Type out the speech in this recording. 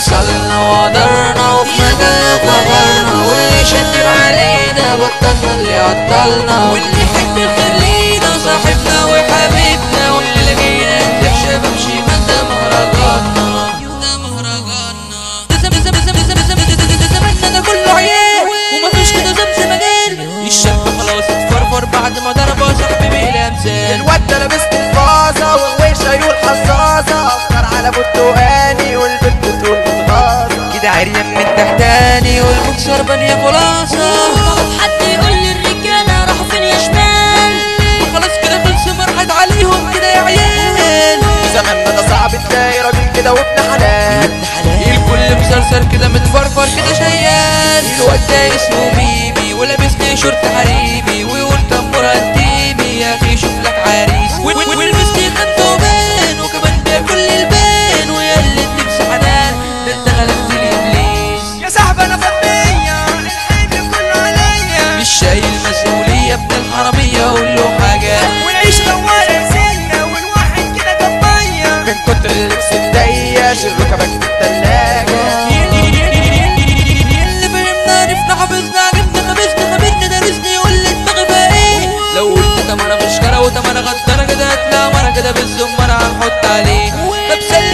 وصلنا وقدرنا وفي مجالنا قدرنا واللي شدب علينا بطلنا اللي عطلنا واللي يحب يخلينا صاحبنا وحبيبنا واللي لقينا نزح شباب شيما ده مهرجاننا ده مهرجاننا ده زم زم زم زم زم زم زم زماننا ده كله عيال ومفيش كده زمزم مجال الشاب خلاص اتفرفر بعد ما ضربه صاحبي بالامثال الواد ده لابس الفازة والويشة يقول حزازة أفكر على برتقاني والبنت تقول متغاظة كده عريان من تحتاني والمكسر بني خلاصة حد يقول للرجالة راحوا فين يا شمال خلاص كده خلص مرحت عليهم كده يا عيال زماننا ده صعب تلاقي راجل كده وابن حلال الكل مسرسر كده متفرفر كده شيال الواد ده اسمه ميمي ولابس لي شورت حريمي ويقول تنبور انتيمي يا اخي شوف لك عريس وال- وال- والبس لي خنتوبان وكمان بياكل البان ويا اللي تلبس حنان ده انت غلبت الابليس يا صاحبي أنا فنية الحمل كله عليا مش شايل مسؤولية ابن الحرامية اقول له حاجة ونعيش دوارة سنة والواحد كده طبية من كتر اللبس الضيق شيل ركبك في التلاجة اللي فهمنا عرفنا حافظنا عرفنا خبزنا خبرنا درسنا يقول لي دماغي بقى ايه لو قلت تمرة مشكرة وتمرة غدارة كده هتلاقي مرة كده بالزمرة هنحط عليه طب سلم